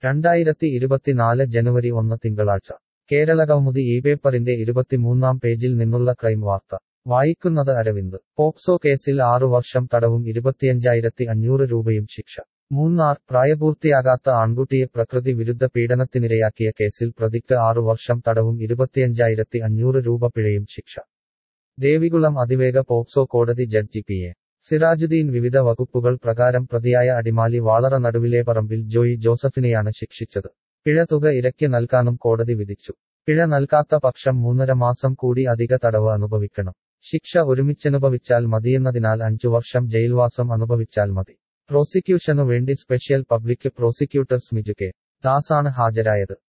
രണ്ടായിരത്തി ഇരുപത്തിനാല് ജനുവരി ഒന്ന് തിങ്കളാഴ്ച കേരളകൗമുദി ഈ പേപ്പറിന്റെ ഇരുപത്തിമൂന്നാം പേജിൽ നിന്നുള്ള ക്രൈം വാർത്ത വായിക്കുന്നത് അരവിന്ദ് പോക്സോ കേസിൽ ആറു വർഷം തടവും ഇരുപത്തിയഞ്ചായിരത്തി അഞ്ഞൂറ് രൂപയും ശിക്ഷ മൂന്നാർ പ്രായപൂർത്തിയാകാത്ത ആൺകുട്ടിയെ പ്രകൃതി വിരുദ്ധ പീഡനത്തിനിരയാക്കിയ കേസിൽ പ്രതിക്ക് ആറു വർഷം തടവും ഇരുപത്തിയഞ്ചായിരത്തി അഞ്ഞൂറ് രൂപ പിഴയും ശിക്ഷ ദേവികുളം അതിവേഗ പോക്സോ കോടതി ജഡ്ജി പി എ സിറാജുദ്ദീൻ വിവിധ വകുപ്പുകൾ പ്രകാരം പ്രതിയായ അടിമാലി വാളറ നടുവിലെ പറമ്പിൽ ജോയി ജോസഫിനെയാണ് ശിക്ഷിച്ചത് പിഴ തുക ഇരയ്ക്ക് നൽകാനും കോടതി വിധിച്ചു പിഴ നൽകാത്ത പക്ഷം മൂന്നര മാസം കൂടി അധിക തടവ് അനുഭവിക്കണം ശിക്ഷ ഒരുമിച്ചനുഭവിച്ചാൽ മതിയെന്നതിനാൽ അഞ്ചു വർഷം ജയിൽവാസം അനുഭവിച്ചാൽ മതി പ്രോസിക്യൂഷനു വേണ്ടി special public prosecutor Smiju K ദാസാണ് ഹാജരായത്